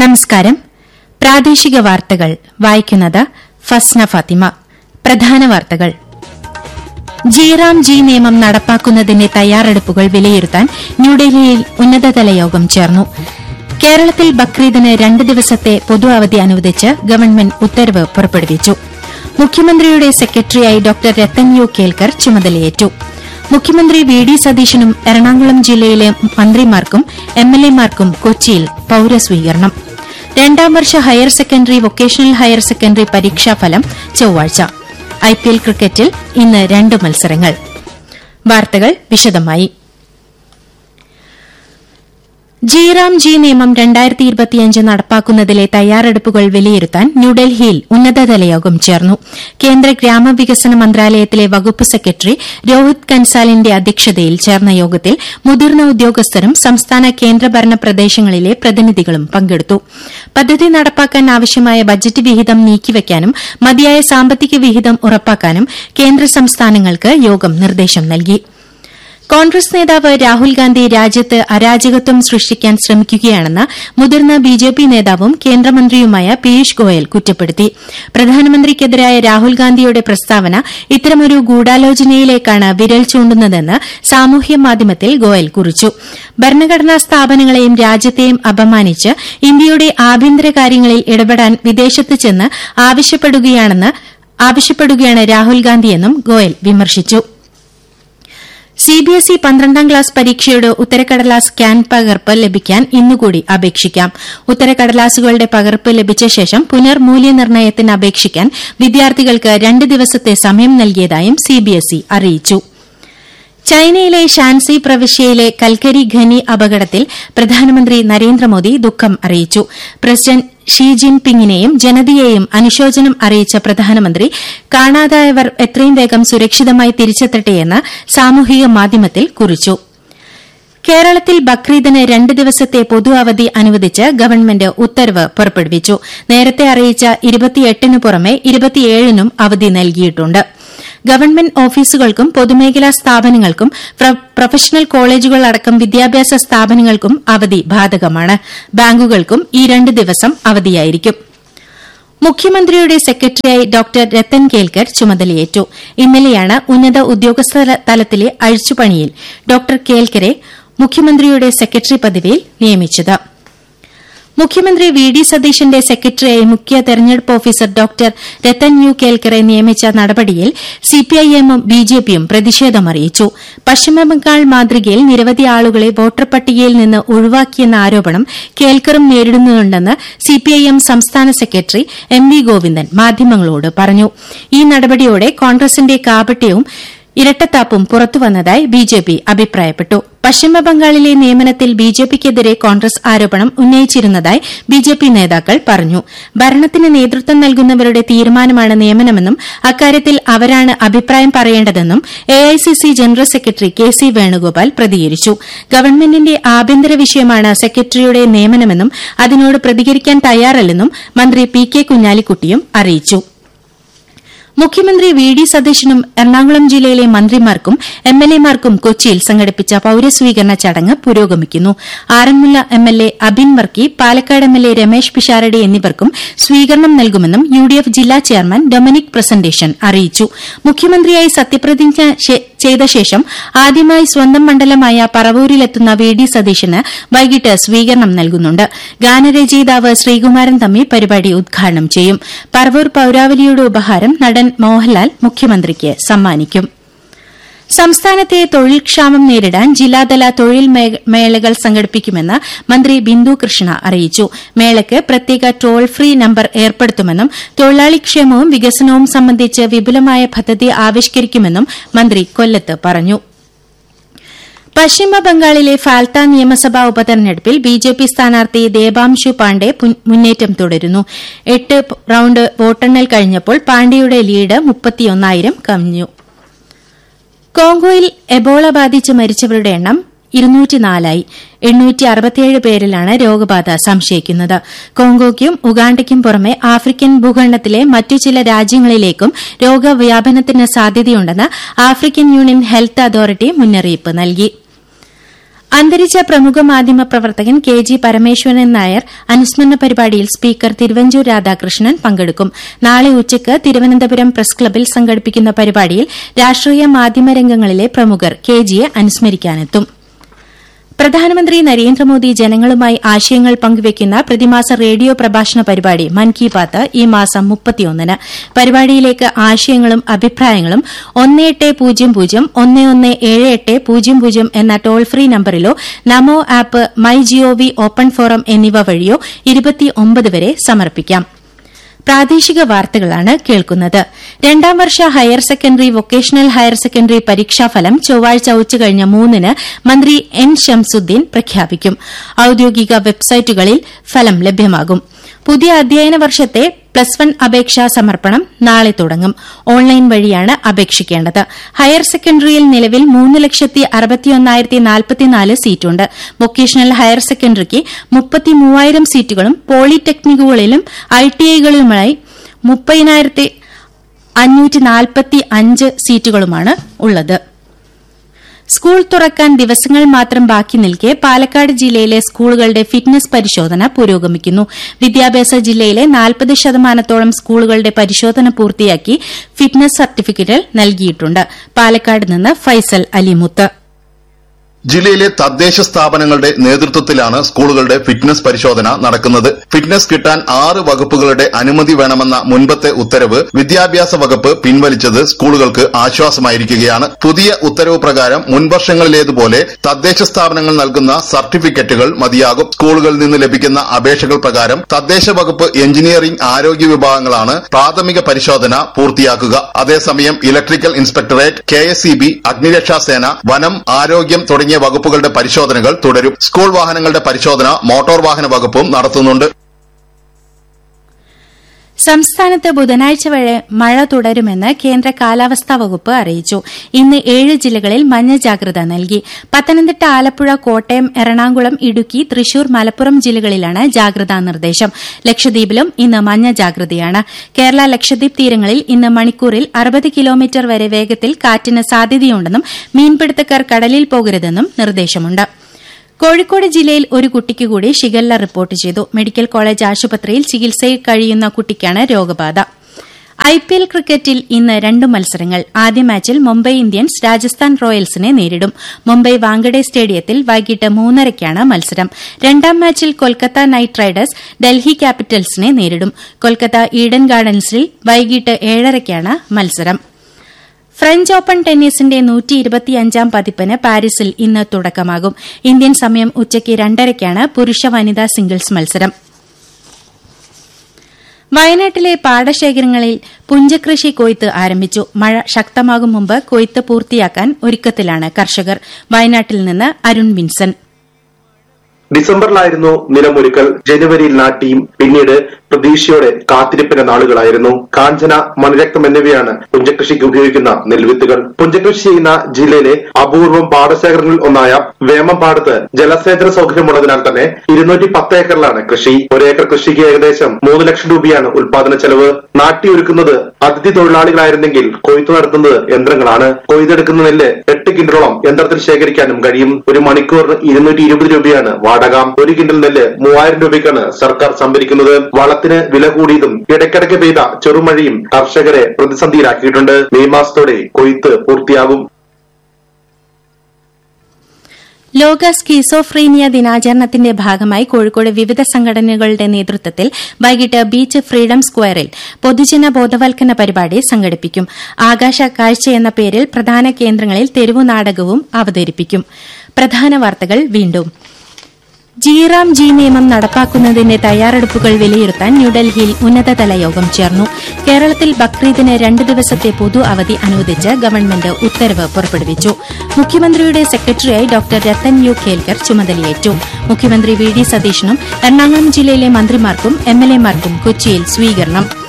നമസ്കാരം പ്രാദേശിക വാർത്തകൾ വായിക്കുന്നത് ഫസ്ന ഫാത്തിമ പ്രധാന വാർത്തകൾ ജി ജി നിയമം നടപ്പാക്കുന്നതിന്റെ തയ്യാറെടുപ്പുകൾ വിലയിരുത്താൻ ന്യൂഡൽഹിയിൽ ഉന്നതതല യോഗം ചേർന്നു കേരളത്തിൽ ബക്രീദിന് രണ്ട് ദിവസത്തെ പൊതു അവധി അനുവദിച്ച് ഗവൺമെന്റ് ഉത്തരവ് പുറപ്പെടുവിച്ചു മുഖ്യമന്ത്രിയുടെ സെക്രട്ടറിയായി ഡോക്ടർ രത്തൻ യു കേൽക്കർ ചുമതലയേറ്റു മുഖ്യമന്ത്രി വി ഡി സതീശനും എറണാകുളം ജില്ലയിലെ മന്ത്രിമാർക്കും എംഎൽഎമാർക്കും കൊച്ചിയിൽ പൌരസ്വീകരണം രണ്ടാം വർഷ higher secondary vocational higher secondary പരീക്ഷാഫലം ചൊവ്വാഴ്ച ഐപിഎൽ ക്രിക്കറ്റിൽ ഇന്ന് രണ്ട് മത്സരങ്ങൾ വാർത്തകൾ വിശദമായി ജിറാം ജി നിയമം രണ്ടായിരത്തി ഇരുപത്തിയഞ്ച് നടപ്പാക്കുന്നതിലെ തയ്യാറെടുപ്പുകൾ വിലയിരുത്താൻ ന്യൂഡൽഹിയിൽ ഉന്നതതല യോഗം ചേർന്നു കേന്ദ്ര ഗ്രാമവികസന മന്ത്രാലയത്തിലെ വകുപ്പ് സെക്രട്ടറി രോഹിത് കൻസാലിന്റെ അധ്യക്ഷതയിൽ ചേർന്ന യോഗത്തിൽ മുതിർന്ന ഉദ്യോഗസ്ഥരും സംസ്ഥാന കേന്ദ്രഭരണ പ്രദേശങ്ങളിലെ പ്രതിനിധികളും പങ്കെടുത്തു പദ്ധതി നടപ്പാക്കാൻ ആവശ്യമായ ബജറ്റ് വിഹിതം നീക്കിവയ്ക്കാനും മതിയായ സാമ്പത്തിക വിഹിതം ഉറപ്പാക്കാനും കേന്ദ്ര സംസ്ഥാനങ്ങൾക്ക് യോഗം നിർദ്ദേശം നൽകി കോൺഗ്രസ് നേതാവ് രാഹുൽ ഗാന്ധി രാജ്യത്ത് അരാജകത്വം സൃഷ്ടിക്കാൻ ശ്രമിക്കുകയാണെന്ന് മുതിർന്ന ബിജെപി നേതാവും കേന്ദ്രമന്ത്രിയുമായ പീയൂഷ് ഗോയൽ കുറ്റപ്പെടുത്തി പ്രധാനമന്ത്രിക്കെതിരായ രാഹുൽ ഗാന്ധിയുടെ പ്രസ്താവന ഇത്തരമൊരു ഗൂഢാലോചനയിലേക്കാണ് വിരൽ ചൂണ്ടുന്നതെന്ന് സാമൂഹ്യ മാധ്യമത്തിൽ ഗോയൽ കുറിച്ചു ഭരണഘടനാ സ്ഥാപനങ്ങളെയും രാജ്യത്തെയും അപമാനിച്ച് ഇന്ത്യയുടെ ആഭ്യന്തര കാര്യങ്ങളിൽ ഇടപെടാൻ വിദേശത്ത് ചെന്ന് ആവശ്യപ്പെടുകയാണ് രാഹുൽ ഗാന്ധിയെന്നും ഗോയൽ വിമർശിച്ചു സിബിഎസ്ഇ പന്ത്രണ്ടാം ക്ലാസ് പരീക്ഷയുടെ ഉത്തരക്കടലാസ് സ്കാൻ പകർപ്പ് ലഭിക്കാൻ ഇന്നുകൂടി അപേക്ഷിക്കാം ഉത്തരക്കടലാസുകളുടെ പകർപ്പ് ലഭിച്ച ശേഷം പുനർമൂല്യനിർണ്ണയത്തിന് അപേക്ഷിക്കാൻ വിദ്യാർത്ഥികൾക്ക് രണ്ട് ദിവസത്തെ സമയം നൽകിയതായും സിബിഎസ്ഇ അറിയിച്ചു ചൈനയിലെ ഷാൻസി പ്രവിശ്യയിലെ കൽക്കരി ഖനി അപകടത്തിൽ പ്രധാനമന്ത്രി നരേന്ദ്രമോദി ദുഃഖം അറിയിച്ചു പ്രസിഡന്റ് ഷീ ജിൻ പിങ്ങിനെയും ജനതയെയും അനുശോചനം അറിയിച്ച പ്രധാനമന്ത്രി കാണാതായവർ എത്രയും വേഗം സുരക്ഷിതമായി തിരിച്ചെത്തട്ടെയെന്ന് സാമൂഹിക മാധ്യമത്തിൽ കുറിച്ചു കേരളത്തിൽ ബക്രീദിന് രണ്ട് ദിവസത്തെ പൊതു അവധി അനുവദിച്ച് ഗവൺമെന്റ് ഉത്തരവ് പുറപ്പെടുവിച്ചു നേരത്തെ അറിയിച്ച ഇരുപത്തിയെട്ടിന് പുറമെ ഇരുപത്തിയേഴിനും അവധി നൽകിയിട്ടുണ്ട് ഗവൺമെന്റ് ഓഫീസുകൾക്കും പൊതുമേഖലാ സ്ഥാപനങ്ങൾക്കും പ്രൊഫഷണൽ കോളേജുകളടക്കം വിദ്യാഭ്യാസ സ്ഥാപനങ്ങൾക്കും അവധി ബാധകമാണ് ബാങ്കുകൾക്കും ഈ രണ്ട് ദിവസം അവധിയായിരിക്കും മുഖ്യമന്ത്രിയുടെ സെക്രട്ടറിയായി ഡോക്ടർ രത്തൻ കേൽക്കർ ചുമതലയേറ്റു ഇന്നലെയാണ് ഉന്നത ഉദ്യോഗസ്ഥ തലത്തിലെ അഴിച്ചുപണിയിൽ ഡോക്ടർ കേൽക്കരെ മുഖ്യമന്ത്രിയുടെ സെക്രട്ടറി പദവിയിൽ നിയമിച്ചത് മുഖ്യമന്ത്രി വി ഡി സതീശന്റെ സെക്രട്ടറിയായി മുഖ്യ തെരഞ്ഞെടുപ്പ് ഓഫീസർ ഡോക്ടർ രത്തൻ യു കേൽക്കറെ നിയമിച്ച നടപടിയിൽ സിപിഐഎമ്മും ബിജെപിയും പ്രതിഷേധമറിയിച്ചു പശ്ചിമബംഗാൾ മാതൃകയിൽ നിരവധി ആളുകളെ വോട്ടർ പട്ടികയിൽ നിന്ന് ഒഴിവാക്കിയെന്ന ആരോപണം കേൽക്കറും നേരിടുന്നുണ്ടെന്ന് സിപിഐഎം സംസ്ഥാന സെക്രട്ടറി എം വി ഗോവിന്ദൻ മാധ്യമങ്ങളോട് പറഞ്ഞു ഈ നടപടിയോടെ കോൺഗ്രസിന്റെ കാപട്യവും ഇരട്ടത്താപ്പും പുറത്തുവന്നതായി ബിജെപി അഭിപ്രായപ്പെട്ടു പശ്ചിമബംഗാളിലെ നിയമനത്തിൽ ബിജെപിക്കെതിരെ കോൺഗ്രസ് ആരോപണം ഉന്നയിച്ചിരുന്നതായി ബിജെപി നേതാക്കൾ പറഞ്ഞു ഭരണത്തിന് നേതൃത്വം നൽകുന്നവരുടെ തീരുമാനമാണ് നിയമനമെന്നും അക്കാര്യത്തിൽ അവരാണ് അഭിപ്രായം പറയേണ്ടതെന്നും AICC general secretary K C Venugopal പ്രതികരിച്ചു ഗവൺമെന്റിന്റെ ആഭ്യന്തര വിഷയമാണ് സെക്രട്ടറിയുടെ നിയമനമെന്നും അതിനോട് പ്രതികരിക്കാൻ തയ്യാറല്ലെന്നും മന്ത്രി പി കെ കുഞ്ഞാലിക്കുട്ടിയും അറിയിച്ചു മുഖ്യമന്ത്രി വി ഡി സതീശനും എറണാകുളം ജില്ലയിലെ മന്ത്രിമാർക്കും എംഎൽഎമാർക്കും കൊച്ചിയിൽ സംഘടിപ്പിച്ച പൌരസ്വീകരണ ചടങ്ങ് പുരോഗമിക്കുന്നു ആറന്മുള എംഎൽഎ അബിൻ വർക്കി പാലക്കാട് എംഎൽഎ രമേശ് പിഷാരടി എന്നിവർക്കും സ്വീകരണം നൽകുമെന്നും യുഡിഎഫ് ജില്ലാ ചെയർമാൻ ഡൊമിനിക് പ്രസന്റേഷൻ അറിയിച്ചു മുഖ്യമന്ത്രിയായി സത്യപ്രതിജ്ഞ ചെയ്ത ശേഷം ആദ്യമായി സ്വന്തം മണ്ഡലമായ പറവൂരിലെത്തുന്ന വി ഡി സതീശന് വൈകിട്ട് സ്വീകരണം നൽകുന്നുണ്ട് ഗാനരചയിതാവ് ശ്രീകുമാരൻ തമ്മി പരിപാടി ഉദ്ഘാടനം ചെയ്യും പറവൂർ പൌരാവലിയുടെ ഉപഹാരം നടൻ മോഹൻലാൽ മുഖ്യമന്ത്രിക്ക് സമ്മാനിക്കും സംസ്ഥാനത്തെ തൊഴിൽ ക്ഷാമം നേരിടാൻ ജില്ലാതല തൊഴിൽ മേളകൾ സംഘടിപ്പിക്കുമെന്ന് മന്ത്രി ബിന്ദു കൃഷ്ണ അറിയിച്ചു മേളയ്ക്ക് പ്രത്യേക ടോൾ ഫ്രീ നമ്പർ ഏർപ്പെടുത്തുമെന്നും തൊഴിലാളി ക്ഷേമവും വികസനവും സംബന്ധിച്ച് വിപുലമായ പദ്ധതി ആവിഷ്കരിക്കുമെന്നും മന്ത്രി കൊല്ലത്ത് പറഞ്ഞു പശ്ചിമ ബംഗാളിലെ ഫാൽത്ത നിയമസഭാ ഉപതെരഞ്ഞെടുപ്പിൽ ബിജെപി സ്ഥാനാർത്ഥി ദേബാംശു പാണ്ഡെ മുന്നേറ്റം തുടരുന്നു എട്ട് റൌണ്ട് വോട്ടെണ്ണൽ കഴിഞ്ഞപ്പോൾ പാണ്ഡെയുടെ ലീഡ് മുപ്പത്തിയൊന്നായിരം കവിഞ്ഞു കോങ്കോയിൽ എബോള ബാധിച്ച് മരിച്ചവരുടെ എണ്ണം ഇരുന്നൂറ്റിനാലായി എണ്ണൂറ്റി അറുപത്തിയേഴ് പേരിലാണ് രോഗബാധ സംശയിക്കുന്നത് കോങ്കോയ്ക്കും ഉഗാണ്ടയ്ക്കും പുറമെ ആഫ്രിക്കൻ ഭൂഖണ്ഡത്തിലെ മറ്റു ചില രാജ്യങ്ങളിലേക്കും രോഗവ്യാപനത്തിന് സാധ്യതയുണ്ടെന്ന് ആഫ്രിക്കൻ യൂണിയൻ ഹെൽത്ത് അതോറിറ്റി മുന്നറിയിപ്പ് നൽകി അന്തരിച്ച പ്രമുഖ മാധ്യമ പ്രവർത്തകൻ കെ ജി പരമേശ്വരൻ നായർ അനുസ്മരണ പരിപാടിയിൽ സ്പീക്കർ തിരുവഞ്ചൂർ രാധാകൃഷ്ണൻ പങ്കെടുക്കും നാളെ ഉച്ചയ്ക്ക് തിരുവനന്തപുരം പ്രസ് ക്ലബിൽ സംഘടിപ്പിക്കുന്ന പരിപാടിയിൽ രാഷ്ട്രീയ മാധ്യമ രംഗങ്ങളിലെ പ്രമുഖർ കെ ജിയെ അനുസ്മരിക്കാനെത്തും പ്രധാനമന്ത്രി നരേന്ദ്രമോദി ജനങ്ങളുമായി ആശയങ്ങൾ പങ്കുവയ്ക്കുന്ന പ്രതിമാസ റേഡിയോ പ്രഭാഷണ പരിപാടി മൻ കി ബാത്ത് ഈ മാസം മുപ്പത്തിയൊന്നിന് പരിപാടിയിലേക്ക് ആശയങ്ങളും അഭിപ്രായങ്ങളും ഒന്ന് എട്ട് പൂജ്യം പൂജ്യം ഒന്ന് ഒന്ന് ഏഴ് എട്ട് പൂജ്യം പൂജ്യം എന്ന ടോൾ ഫ്രീ നമ്പറിലോ Namo app my gov open forum എന്നിവ വഴിയോ ഇരുപത്തിയൊമ്പത് വരെ സമർപ്പിക്കാം പ്രാദേശിക വാർത്തകളാണ് കേൾക്കുന്നത് രണ്ടാം വർഷ higher secondary vocational higher secondary പരീക്ഷാഫലം ചൊവ്വാഴ്ച ഉച്ചകഴിഞ്ഞ് മൂന്നിന് മന്ത്രി എൻ ഷംസുദ്ദീൻ പ്രഖ്യാപിക്കും ഔദ്യോഗിക വെബ്സൈറ്റുകളിൽ ഫലം ലഭ്യമാകും പുതിയ അധ്യയന വർഷത്തെ പ്ലസ് വൺ അപേക്ഷാ സമർപ്പണം നാളെ തുടങ്ങും ഓൺലൈൻ വഴിയാണ് അപേക്ഷിക്കേണ്ടത് ഹയർ സെക്കൻഡറിയിൽ നിലവിൽ മൂന്ന് ലക്ഷത്തി അറുപത്തിയൊന്നായിരത്തി നാൽപ്പത്തിനാല് സീറ്റുണ്ട് വൊക്കേഷണൽ ഹയർ സെക്കൻഡറിക്ക് മുപ്പത്തിമൂവായിരം സീറ്റുകളും പോളിടെക്നിക്കുകളിലും ഐടിഐകളിലുമായി മുപ്പതിനായിരത്തി അഞ്ഞൂറ്റി നാൽപ്പത്തി അഞ്ച് സീറ്റുകളുമാണ് ഉള്ളത് സ്കൂൾ തുറക്കാൻ ദിവസങ്ങൾ മാത്രം ബാക്കി നിൽക്കെ പാലക്കാട് ജില്ലയിലെ സ്കൂളുകളുടെ ഫിറ്റ്നസ് പരിശോധന പുരോഗമിക്കുന്നു വിദ്യാഭ്യാസ ജില്ലയിലെ നാൽപ്പത് ശതമാനത്തോളം സ്കൂളുകളുടെ പരിശോധന പൂർത്തിയാക്കി ഫിറ്റ്നസ് സർട്ടിഫിക്കറ്റുകൾ നൽകിയിട്ടുണ്ട് പാലക്കാട് നിന്ന് ഫൈസൽ അലിമുത്ത് ജില്ലയിലെ തദ്ദേശ സ്ഥാപനങ്ങളുടെ നേതൃത്വത്തിലാണ് സ്കൂളുകളുടെ ഫിറ്റ്നസ് പരിശോധന നടക്കുന്നത് ഫിറ്റ്നസ് കിട്ടാൻ ആറ് വകുപ്പുകളുടെ അനുമതി വേണമെന്ന മുൻപത്തെ ഉത്തരവ് വിദ്യാഭ്യാസ വകുപ്പ് പിൻവലിച്ചത് സ്കൂളുകൾക്ക് ആശ്വാസമായിരിക്കുകയാണ് പുതിയ ഉത്തരവ് പ്രകാരം മുൻവർഷങ്ങളിലേതുപോലെ തദ്ദേശ സ്ഥാപനങ്ങൾ നൽകുന്ന സർട്ടിഫിക്കറ്റുകൾ മതിയാകും സ്കൂളുകളിൽ നിന്ന് ലഭിക്കുന്ന അപേക്ഷകൾ പ്രകാരം തദ്ദേശ വകുപ്പ് എഞ്ചിനീയറിംഗ് ആരോഗ്യ വിഭാഗങ്ങളാണ് പ്രാഥമിക പരിശോധന പൂർത്തിയാക്കുക അതേസമയം electrical inspectorate K S E B അഗ്നിരക്ഷാസേന വനം ആരോഗ്യം തുടങ്ങിയ തുടങ്ങിയ വകുപ്പുകളുടെ പരിശോധനകൾ തുടരും സ്കൂൾ വാഹനങ്ങളുടെ പരിശോധന മോട്ടോർ വാഹന വകുപ്പും നടത്തുന്നുണ്ട് സംസ്ഥാനത്ത് ബുധനാഴ്ച വരെ മഴ തുടരുമെന്ന് കേന്ദ്ര കാലാവസ്ഥാ വകുപ്പ് അറിയിച്ചു ഇന്ന് ഏഴ് ജില്ലകളിൽ മഞ്ഞ ജാഗ്രത നൽകി പത്തനംതിട്ട ആലപ്പുഴ കോട്ടയം എറണാകുളം ഇടുക്കി തൃശൂർ മലപ്പുറം ജില്ലകളിലാണ് ജാഗ്രതാ നിർദ്ദേശം ലക്ഷദ്വീപിലും ഇന്ന് മഞ്ഞ ജാഗ്രതയാണ് കേരള ലക്ഷദ്വീപ് തീരങ്ങളിൽ ഇന്ന് മണിക്കൂറിൽ അറുപത് കിലോമീറ്റർ വരെ വേഗത്തിൽ കാറ്റിന് സാധ്യതയുണ്ടെന്നും മീൻപിടുത്തക്കാർ കടലിൽ പോകരുതെന്നും നിർദ്ദേശമുണ്ട് കോഴിക്കോട് ജില്ലയിൽ ഒരു കുട്ടിക്ക് കൂടി ഷിഗല്ല റിപ്പോർട്ട് ചെയ്തു മെഡിക്കൽ കോളേജ് ആശുപത്രിയിൽ ചികിത്സയിൽ കഴിയുന്ന കുട്ടിക്കാണ് രോഗബാധ ഐപിഎൽ ക്രിക്കറ്റിൽ ഇന്ന് രണ്ട് മത്സരങ്ങൾ ആദ്യ മാച്ചിൽ മുംബൈ ഇന്ത്യൻസ് രാജസ്ഥാൻ റോയൽസിനെ നേരിടും മുംബൈ വാങ്കഡെ സ്റ്റേഡിയത്തിൽ വൈകിട്ട് മൂന്നരയ്ക്കാണ് മത്സരം രണ്ടാം മാച്ചിൽ കൊൽക്കത്ത നൈറ്റ് റൈഡേഴ്സ് ഡൽഹി ക്യാപിറ്റൽസിനെ നേരിടും കൊൽക്കത്ത ഈഡൻ ഗാർഡൻസിൽ വൈകിട്ട് ഏഴരയ്ക്കാണ് മത്സരം ഫ്രഞ്ച് ഓപ്പൺ ടെന്നീസിന്റെ നൂറ്റി ഇരുപത്തിയഞ്ചാം പതിപ്പിന് പാരീസിൽ ഇന്ന് തുടക്കമാകും ഇന്ത്യൻ സമയം ഉച്ചയ്ക്ക് രണ്ടരയ്ക്കാണ് പുരുഷ വനിതാ സിംഗിൾസ് മത്സരം വയനാട്ടിലെ പാടശേഖരങ്ങളിൽ പുഞ്ചകൃഷി കൊയ്ത്ത് ആരംഭിച്ചു മഴ ശക്തമാകും മുമ്പ് കൊയ്ത്ത് പൂർത്തിയാക്കാൻ ഒരുക്കത്തിലാണ് കർഷകർ വയനാട്ടിൽ നിന്ന് അരുൺ വിൻസൻ ഡിസംബറിലായിരുന്നു നിലമൊരുക്കൽ ജനുവരിയിൽ നാട്ടിയും പിന്നീട് പ്രതീക്ഷയോടെ കാത്തിരിപ്പിന്റെ നാളുകളായിരുന്നു കാഞ്ചന മണിരക്തം എന്നിവയാണ് പുഞ്ചകൃഷിക്ക് ഉപയോഗിക്കുന്ന നെൽവിത്തുകൾ പുഞ്ചകൃഷി ചെയ്യുന്ന ജില്ലയിലെ അപൂർവം പാടശേഖരങ്ങളിൽ ഒന്നായ വേമമ്പാടത്ത് ജലസേചന സൗകര്യമുള്ളതിനാൽ തന്നെ ഇരുന്നൂറ്റി പത്ത് ഏക്കറിലാണ് കൃഷി ഒരേക്കർ കൃഷിക്ക് ഏകദേശം മൂന്ന് ലക്ഷം രൂപയാണ് ഉൽപാദന ചെലവ് നാട്ടിയൊരുക്കുന്നത് അതിഥി തൊഴിലാളികളായിരുന്നെങ്കിൽ കൊയ്ത്തു നടത്തുന്നത് യന്ത്രങ്ങളാണ് കൊയ്തെടുക്കുന്ന നെല്ല് എട്ട് കിൻഡലോളം യന്ത്രത്തിൽ ശേഖരിക്കാനും കഴിയും ഒരു മണിക്കൂറിന് ഇരുന്നൂറ്റി ഇരുപത് രൂപയാണ് വാടക ഒരു കിൻഡൽ നെല്ല് മൂവായിരം രൂപയ്ക്കാണ് സർക്കാർ സംഭരിക്കുന്നത് വളത്തിന് വില കൂടിയതും ഇടയ്ക്കിടയ്ക്ക് പെയ്ത ചെറുമഴയും കർഷകരെ പ്രതിസന്ധിയിലാക്കിയിട്ടുണ്ട് മെയ് മാസത്തോടെ കൊയ്ത്ത് പൂർത്തിയാകും ലോക സ്കീസോഫ്രീനിയ ദിനാചരണത്തിന്റെ ഭാഗമായി കോഴിക്കോട് വിവിധ സംഘടനകളുടെ നേതൃത്വത്തിൽ വൈകിട്ട് ബീച്ച് ഫ്രീഡം സ്ക്വയറിൽ പൊതുജന ബോധവൽക്കരണ പരിപാടി സംഘടിപ്പിക്കും ആകാശ കാഴ്ച എന്ന പേരിൽ പ്രധാന കേന്ദ്രങ്ങളിൽ തെരുവു നാടകവും അവതരിപ്പിക്കും പ്രധാന വാർത്തകൾ വീണ്ടും ജിറാം ജി നിയമം നടപ്പാക്കുന്നതിന്റെ തയ്യാറെടുപ്പുകൾ വിലയിരുത്താൻ ന്യൂഡൽഹിയിൽ ഉന്നതതല യോഗം ചേർന്നു കേരളത്തിൽ ബക്രീദിന് രണ്ട് ദിവസത്തെ പൊതു അവധി അനുവദിച്ച് ഗവൺമെന്റ് ഉത്തരവ് പുറപ്പെടുവിച്ചു മുഖ്യമന്ത്രിയുടെ സെക്രട്ടറിയായി ഡോക്ടർ രത്തൻ യു ഖേൽക്കർ ചുമതലയേറ്റു മുഖ്യമന്ത്രി വി ഡി സതീശനും എറണാകുളം ജില്ലയിലെ മന്ത്രിമാർക്കും എംഎൽഎമാർക്കും കൊച്ചിയിൽ സ്വീകരണം